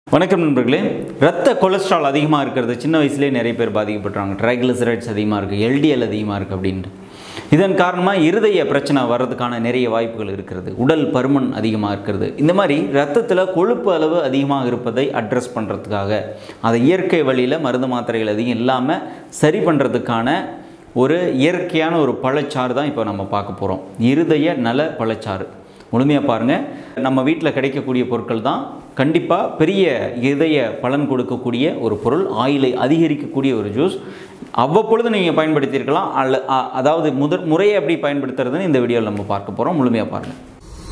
வணக்கம் நண்பர்களே ரத்த கொலஸ்ட்ரால் அதிகமாக இருக்கிறது சின்ன வயசுலேயே நிறைய பேர் பாதிக்கப்பட்டுறாங்க ட்ரைக்ளிசரைட்ஸ் அதிகமாக இருக்குது எல்டிஎல் அதிகமாக இருக்குது அப்படின்ட்டு இதன் காரணமாக இருதய பிரச்சனை வர்றதுக்கான நிறைய வாய்ப்புகள் இருக்கிறது உடல் பருமன் அதிகமாக இருக்கிறது இந்த மாதிரி ரத்தத்தில் கொழுப்பு அளவு அதிகமாக இருப்பதை அட்ரஸ் பண்ணுறதுக்காக அதை இயற்கை வழியில் மருந்து மாத்திரைகள் அதிகம் இல்லாமல் சரி பண்ணுறதுக்கான ஒரு இயற்கையான ஒரு பழச்சாறு தான் இப்போ நம்ம பார்க்க போகிறோம் இருதய நல பழச்சாறு முழுமையாக பாருங்கள் நம்ம வீட்டில் கிடைக்கக்கூடிய பொருட்கள் தான் கண்டிப்பாக பெரிய இதய பலன் கொடுக்கக்கூடிய ஒரு பொருள் ஆயிலை அதிகரிக்கக்கூடிய ஒரு ஜூஸ் அவ்வப்பொழுது நீங்கள் பயன்படுத்தியிருக்கலாம் அல்ல அ- அதாவது முதற் முறையை எப்படி பயன்படுத்துறதுன்னு இந்த வீடியோவில் நம்ம பார்க்க போகிறோம் முழுமையாக பாருங்கள்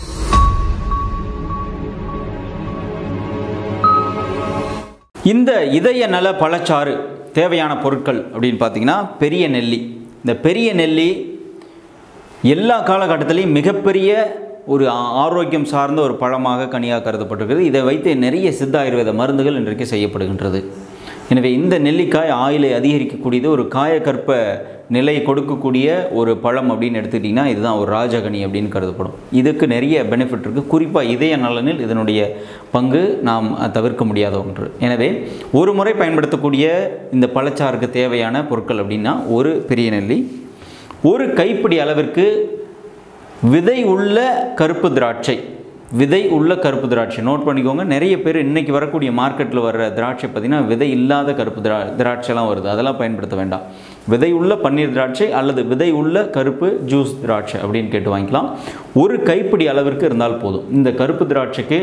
இந்த இதய நல பழச்சாறு தேவையான பொருட்கள் அப்படின்னு பார்த்தீங்கன்னா பெரிய நெல்லி இந்த பெரிய நெல்லி எல்லா காலகட்டத்திலையும் மிகப்பெரிய ஒரு ஆ- ஆரோக்கியம் சார்ந்த ஒரு பழமாக கனியாக கருதப்பட்டிருக்கிறது இதை வைத்து நிறைய சித்த ஆயுர்வேத மருந்துகள் இன்றைக்கு செய்யப்படுகின்றது எனவே இந்த நெல்லிக்காய் ஆயிலை அதிகரிக்கக்கூடியது ஒரு காயக்கற்ப நிலை கொடுக்கக்கூடிய ஒரு பழம் அப்படின்னு எடுத்துக்கிட்டிங்கன்னா இதுதான் ஒரு ராஜகனி அப்படின்னு கருதப்படும் இதுக்கு நிறைய பெனிஃபிட் இருக்குது குறிப்பாக இதய நலனில் இதனுடைய பங்கு நாம் தவிர்க்க முடியாத ஒன்று எனவே ஒரு முறை பயன்படுத்தக்கூடிய இந்த பழச்சாருக்கு தேவையான பொருட்கள் அப்படின்னா ஒரு பெரிய நெல்லி ஒரு கைப்பிடி அளவிற்கு விதை உள்ள கருப்பு திராட்சை விதை உள்ள கருப்பு திராட்சை நோட் பண்ணிக்கோங்க நிறைய பேர் இன்னைக்கு வரக்கூடிய மார்க்கெட்டில் வர்ற திராட்சை பார்த்திங்கன்னா விதை இல்லாத கருப்பு திரா திராட்சைலாம் வருது அதெல்லாம் பயன்படுத்த வேண்டாம் விதை உள்ள பன்னீர் திராட்சை அல்லது விதை உள்ள கருப்பு ஜூஸ் திராட்சை அப்படின்னு கேட்டு வாங்கிக்கலாம் ஒரு கைப்பிடி அளவிற்கு இருந்தால் போதும் இந்த கருப்பு திராட்சைக்கு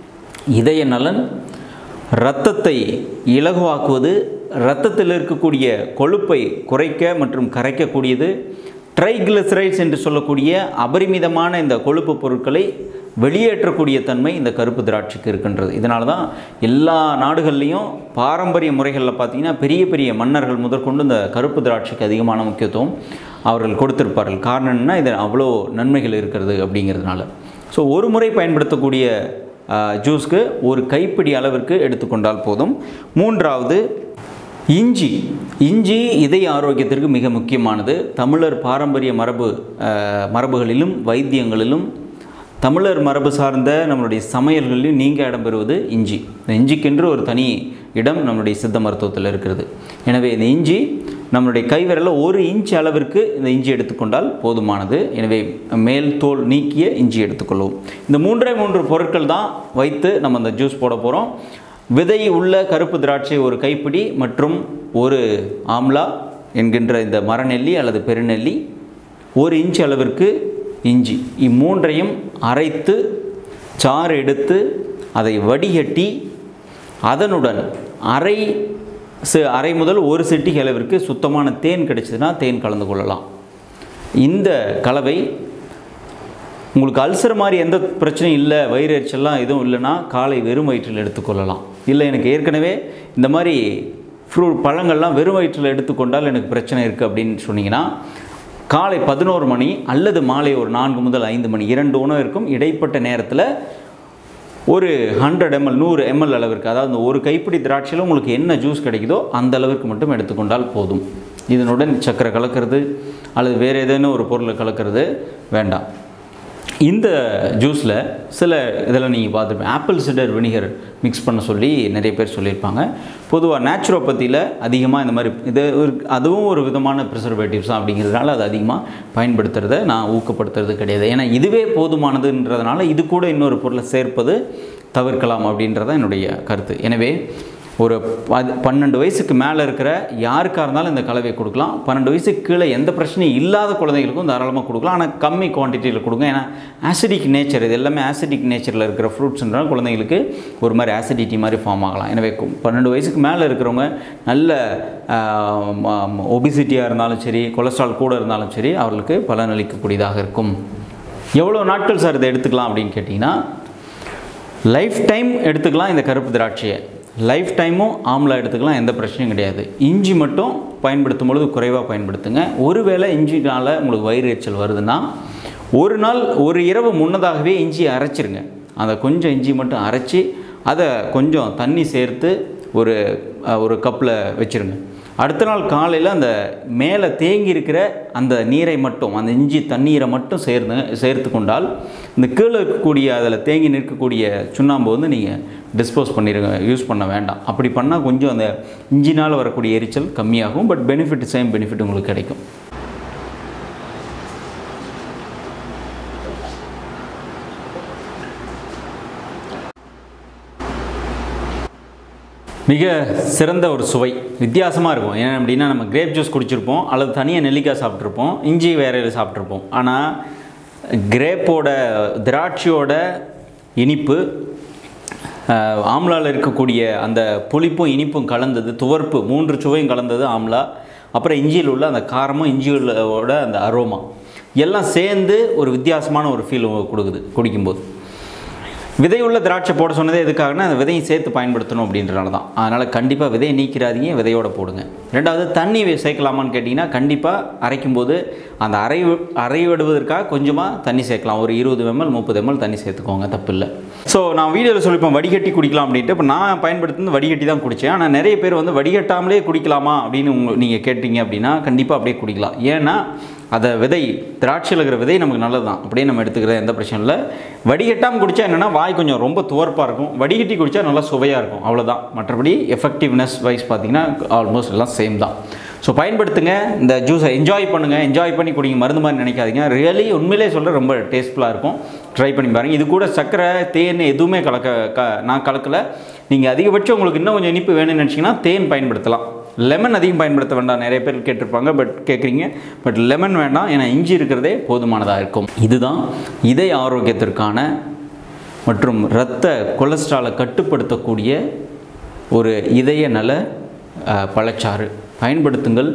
இதய நலன் இரத்தத்தை இலகுவாக்குவது இரத்தத்தில் இருக்கக்கூடிய கொழுப்பை குறைக்க மற்றும் கரைக்கக்கூடியது ட்ரைக்ளிசரைட்ஸ் என்று சொல்லக்கூடிய அபரிமிதமான இந்த கொழுப்பு பொருட்களை வெளியேற்றக்கூடிய தன்மை இந்த கருப்பு திராட்சைக்கு இருக்கின்றது இதனால தான் எல்லா நாடுகள்லேயும் பாரம்பரிய முறைகளில் பார்த்தீங்கன்னா பெரிய பெரிய மன்னர்கள் முதற்கொண்டு இந்த கருப்பு திராட்சைக்கு அதிகமான முக்கியத்துவம் அவர்கள் கொடுத்திருப்பார்கள் காரணம் என்ன இது அவ்வளோ நன்மைகள் இருக்கிறது அப்படிங்கிறதுனால ஸோ ஒரு முறை பயன்படுத்தக்கூடிய ஆஹ், ஜூஸ்க்கு ஒரு கைப்பிடி அளவிற்கு எடுத்துக்கொண்டால் போதும் மூன்றாவது இஞ்சி இஞ்சி இதய ஆரோக்கியத்திற்கு மிக முக்கியமானது தமிழர் பாரம்பரிய மரபு ஆஹ், மரபுகளிலும் வைத்தியங்களிலும் தமிழர் மரபு சார்ந்த நம்மளுடைய சமையல்களிலும் நீங்க இடம்பெறுவது இஞ்சி இந்த இஞ்சிக்கென்று ஒரு தனி இடம் நம்மளுடைய சித்த மருத்துவத்தில் இருக்கிறது எனவே இந்த இஞ்சி நம்மளுடைய கைவிரலில் ஒரு இன்ச் அளவிற்கு இந்த இஞ்சி எடுத்துக்கொண்டால் போதுமானது எனவே மேல் தோல் நீக்கிய இஞ்சி எடுத்துக்கொள்வோம் இந்த மூன்றே மூன்று பொருட்கள் தான் வைத்து நம்ம அந்த ஜூஸ் போட போகிறோம் விதை உள்ள கருப்பு திராட்சை ஒரு கைப்பிடி மற்றும் ஒரு ஆம்லா என்கின்ற இந்த மரநெல்லி அல்லது பெருநெல்லி ஒரு இன்ச் அளவிற்கு இஞ்சி இம்மூன்றையும் அரைத்து சாறு எடுத்து அதை வடிகட்டி அதனுடன் அரை சு அரை முதல் ஒரு சிட்டிகை அளவிற்கு சுத்தமான தேன் கிடைச்சதுன்னா தேன் கலந்து கொள்ளலாம் இந்த கலவை உங்களுக்கு அல்சர் மாதிரி எந்த பிரச்சனையும் இல்லை வயிறு எரிச்சல்லாம் எதுவும் இல்லைன்னா காலை வெறும் வயிற்றில் எடுத்துக்கொள்ளலாம் இல்லை எனக்கு ஏற்கனவே இந்த மாதிரி ஃப்ரூட் பழங்கள்லாம் வெறும் வயிற்றில் எடுத்துக்கொண்டால் எனக்கு பிரச்சனை இருக்குது அப்படின்னு சொன்னீங்கன்னா காலை பதினோரு மணி அல்லது மாலை ஒரு நான்கு முதல் ஐந்து மணி இரண்டு உணவு இருக்கும் இடைப்பட்ட நேரத்தில் ஒரு ஹண்ட்ரட் எம்எல் நூறு எம்எல் அளவிற்கு அதாவது இந்த ஒரு கைப்பிடி திராட்சையில் உங்களுக்கு என்ன ஜூஸ் கிடைக்குதோ அந்த அளவிற்கு மட்டும் எடுத்துக்கொண்டால் போதும் இதனுடன் சர்க்கரை கலக்கிறது அல்லது வேறு ஏதேனும் ஒரு பொருளை கலக்கிறது வேண்டாம் இந்த ஜூஸில் சில இதெல்லாம் நீங்கள் பார்த்துருப்பீங்க ஆப்பிள் சிடர் வினிகர் மிக்ஸ் பண்ண சொல்லி நிறைய பேர் சொல்லியிருப்பாங்க பொதுவாக நேச்சுரோபதியில் அதிகமாக இந்த மாதிரி இது ஒரு அதுவும் ஒரு விதமான ப்ரிசர்வேட்டிவ்ஸ் தான் அப்படிங்கிறதுனால அது அதிகமாக பயன்படுத்துறத நான் ஊக்கப்படுத்துறது கிடையாது ஏன்னா இதுவே போதுமானதுன்றதுனால இது கூட இன்னொரு பொருளை சேர்ப்பது தவிர்க்கலாம் அப்படின்றதான் என்னுடைய கருத்து எனவே ஒரு பது பன்னெண்டு வயசுக்கு மேலே இருக்கிற யாருக்காக இருந்தாலும் இந்த கலவையை கொடுக்கலாம் பன்னெண்டு வயசுக்கு கீழே எந்த பிரச்சனையும் இல்லாத குழந்தைகளுக்கும் தாராளமாக கொடுக்கலாம் ஆனால் கம்மி குவான்டிட்டியில் கொடுங்க ஏன்னா ஆசிடிக் நேச்சர் இது எல்லாமே ஆசிடிக் நேச்சரில் இருக்கிற ஃப்ரூட்ஸ்ன்றால் குழந்தைங்களுக்கு ஒரு மாதிரி ஆசிடிட்டி மாதிரி ஃபார்ம் ஆகலாம் எனவே கு- பன்னெண்டு வயசுக்கு மேலே இருக்கிறவங்க நல்ல ஒபிசிட்டியாக இருந்தாலும் சரி கொலஸ்ட்ரால் கூட இருந்தாலும் சரி அவர்களுக்கு பலனளிக்கக்கூடியதாக இருக்கும் எவ்வளோ நாட்கள் சார் இதை எடுத்துக்கலாம் அப்படின்னு கேட்டிங்கன்னா லைஃப் டைம் எடுத்துக்கலாம் இந்த கருப்பு திராட்சையை லைஃப் டைமும் ஆம்லா எடுத்துக்கலாம் எந்த பிரச்சனையும் கிடையாது இஞ்சி மட்டும் பயன்படுத்தும் பொழுது குறைவாக பயன்படுத்துங்க ஒருவேளை இஞ்சினால உங்களுக்கு வயிறு எரிச்சல் வருதுன்னா ஒரு நாள் ஒரு இரவு முன்னதாகவே இஞ்சியை அரைச்சிருங்க அந்த கொஞ்சம் இஞ்சி மட்டும் அரைச்சி அதை கொஞ்சம் தண்ணி சேர்த்து ஒரு அஹ், ஒரு கப்பில் வச்சுருங்க அடுத்த நாள் காலையில் அந்த மேலே தேங்கி இருக்கிற அந்த நீரை மட்டும் அந்த இஞ்சி தண்ணீரை மட்டும் சேர்ந்து சேர்த்து கொண்டால் இந்த கீழே இருக்கக்கூடிய அதில் தேங்கி நிற்கக்கூடிய சுண்ணாம்பு வந்து நீங்கள் டிஸ்போஸ் பண்ணிடுங்க யூஸ் பண்ண வேண்டாம் அப்படி பண்ணால் கொஞ்சம் அந்த இஞ்சினால் வரக்கூடிய எரிச்சல் கம்மியாகும் பட் பெனிஃபிட் சேம் பெனிஃபிட் உங்களுக்கு கிடைக்கும் மிக சிறந்த ஒரு சுவை வித்தியாசமாக இருக்கும் ஏன் அப்படின்னா நம்ம கிரேப் ஜூஸ் குடிச்சிருப்போம் அல்லது தனியாக நெல்லிக்காய் சாப்பிட்ருப்போம் இஞ்சி வேற எதுவும் சாப்பிட்ருப்போம் ஆனால் கிரேப்போட திராட்சையோட இனிப்பு ஆஹ், ஆம்லாவில் இருக்கக்கூடிய அந்த புளிப்பும் இனிப்பும் கலந்தது துவர்ப்பு மூன்று சுவையும் கலந்தது ஆம்லா அப்புறம் இஞ்சியில் உள்ள அந்த காரமும் இஞ்சியோட அந்த அரோமா எல்லாம் சேர்ந்து ஒரு வித்தியாசமான ஒரு ஃபீல் கொடுக்குது குடிக்கும்போது விதையுள்ள திராட்சை போட சொன்னதே எதுக்காகனா அந்த விதையை சேர்த்து பயன்படுத்தணும் அப்படின்றனால தான் அதனால் கண்டிப்பாக விதையை நீக்கிறாதீங்க விதையோட போடுங்க ரெண்டாவது தண்ணி வே- சேர்க்கலாமான்னு கேட்டிங்கன்னா கண்டிப்பாக அரைக்கும் போது அந்த அரை அரை விடுவதற்காக கொஞ்சமாக தண்ணி சேர்க்கலாம் ஒரு இருபது எம்எல் முப்பது எம்எல் தண்ணி சேர்த்துக்கோங்க தப்பு இல்லை ஸோ நான் வீடியோவில் சொல்லிப்பேன் வடிகட்டி குடிக்கலாம் அப்படின்ட்டு இப்போ நான் பயன்படுத்துனது வடிகட்டி தான் குடித்தேன் ஆனால் நிறைய பேர் வந்து வடிகட்டாமலே குடிக்கலாமா அப்படின்னு உங்க நீங்கள் கேட்டிங்க அப்படின்னா கண்டிப்பாக அப்படியே குடிக்கலாம் ஏன்னா அதை விதை திராட்சையில் இருக்கிற விதை நமக்கு நல்லது தான் அப்படியே நம்ம எடுத்துக்கிறது எந்த பிரச்சனையும் இல்லை வடிகட்டாமல் குடித்தா என்னென்னா வாய் கொஞ்சம் ரொம்ப துவர்ப்பாக இருக்கும் வடிகட்டி குடித்தா நல்லா சுவையாக இருக்கும் அவ்வளோதான் மற்றபடி எஃபெக்டிவ்னஸ் வைஸ் பார்த்தீங்கன்னா ஆல்மோஸ்ட் எல்லாம் சேம் தான் ஸோ பயன்படுத்துங்க இந்த ஜூஸை என்ஜாய் பண்ணுங்கள் என்ஜாய் பண்ணி குடிங்க மருந்து மாதிரி நினைக்காதீங்க ரியலி உண்மையிலே சொல்ல ரொம்ப டேஸ்ட்ஃபுல்லாக இருக்கும் ட்ரை பண்ணி பாருங்கள் இது கூட சர்க்கரை தேன் எதுவுமே கலக்க க நான் கலக்கலை நீங்கள் அதிகபட்சம் உங்களுக்கு இன்னும் கொஞ்சம் இனிப்பு வேணும்னு நினச்சிங்கன்னா தேன் பயன்படுத்தலாம் லெமன் அதிகம் பயன்படுத்த வேண்டாம் நிறைய பேர் கேட்டிருப்பாங்க பட் கேட்குறீங்க பட் லெமன் வேண்டாம் ஏன்னா இஞ்சி இருக்கிறதே போதுமானதாக இருக்கும் இதுதான் இதய ஆரோக்கியத்திற்கான மற்றும் இரத்த கொலஸ்ட்ராலை கட்டுப்படுத்தக்கூடிய ஒரு இதய நல அஹ், பழச்சாறு பயன்படுத்துங்கள்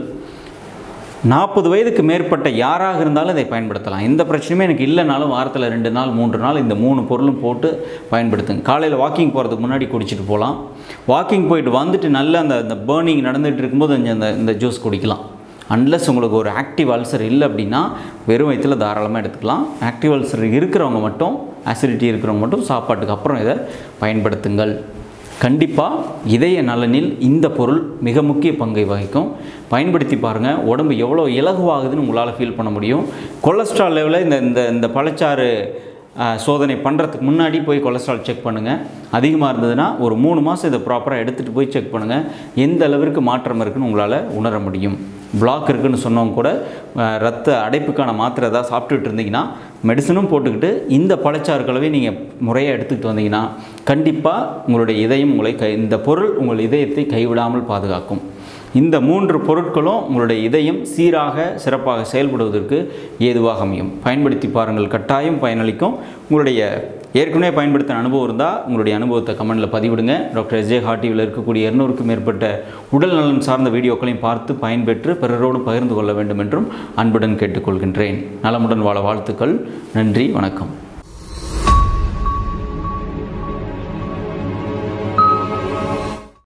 நாற்பது வயதுக்கு மேற்பட்ட யாராக இருந்தாலும் இதை பயன்படுத்தலாம் எந்த பிரச்சனையுமே எனக்கு இல்லைனாலும் வாரத்தில் ரெண்டு நாள் மூன்று நாள் இந்த மூணு பொருளும் போட்டு பயன்படுத்துங்க காலையில் வாக்கிங் போகிறதுக்கு முன்னாடி குடிச்சிட்டு போகலாம் வாக்கிங் போயிட்டு வந்துட்டு நல்ல அந்த அந்த பேர்னிங் நடந்துகிட்டு இருக்கும்போது இந்த- இந்த இந்த ஜூஸ் குடிக்கலாம் அன்லஸ் உங்களுக்கு ஒரு ஆக்டிவ் அல்சர் இல்லை அப்படின்னா வெறும் வயிற்றில் தாராளமாக எடுத்துக்கலாம் ஆக்டிவ் அல்சர் இருக்கிறவங்க மட்டும் அசிடிட்டி இருக்கிறவங்க மட்டும் சாப்பாட்டுக்கு அப்புறம் இதை பயன்படுத்துங்கள் கண்டிப்பாக இதய நலனில் இந்த பொருள் மிக முக்கிய பங்கை வகிக்கும் பயன்படுத்தி பாருங்கள் உடம்பு எவ்வளோ இலகுவாகுதுன்னு உங்களால் ஃபீல் பண்ண முடியும் கொலஸ்ட்ரால் லெவலில் இந்த இந்த இந்த பழச்சாறு ஆஹ், சோதனை பண்ணுறதுக்கு முன்னாடி போய் கொலஸ்ட்ரால் செக் பண்ணுங்கள் அதிகமாக இருந்ததுன்னா ஒரு மூணு மாதம் இதை ப்ராப்பராக எடுத்துகிட்டு போய் செக் பண்ணுங்கள் எந்த அளவிற்கு மாற்றம் இருக்குன்னு உங்களால் உணர முடியும் பிளாக் இருக்குன்னு சொன்னவங்க கூட ஆஹ், ரத்த அடைப்புக்கான மாத்திரை ஏதாவது சாப்பிட்டுட்டு இருந்தீங்கன்னா மெடிசனும் போட்டுக்கிட்டு இந்த பழச்சாறு கலவை நீங்கள் முறையாக எடுத்துக்கிட்டு வந்தீங்கன்னா கண்டிப்பாக உங்களுடைய இதயம் உங்களை கை இந்த பொருள் உங்கள் இதயத்தை கைவிடாமல் பாதுகாக்கும் இந்த மூன்று பொருட்களும் உங்களுடைய இதயம் சீராக சிறப்பாக செயல்படுவதற்கு ஏதுவாக அமையும் பயன்படுத்தி பாருங்கள் கட்டாயம் பயனளிக்கும் உங்களுடைய ஏற்கனவே பயன்படுத்தின அனுபவம் இருந்தால் உங்களுடைய அனுபவத்தை கமெண்டில் பதிவிடுங்க டாக்டர் எஸ்ஜே ஹார்டிவில் இருக்கக்கூடிய இருநூறுக்கும் மேற்பட்ட உடல் நலன் சார்ந்த வீடியோக்களையும் பார்த்து பயன்பெற்று பிறரோடு பகிர்ந்து கொள்ள வேண்டும் என்றும் அன்புடன் கேட்டுக்கொள்கின்றேன் நலமுடன் வாழ வாழ்த்துக்கள் நன்றி வணக்கம்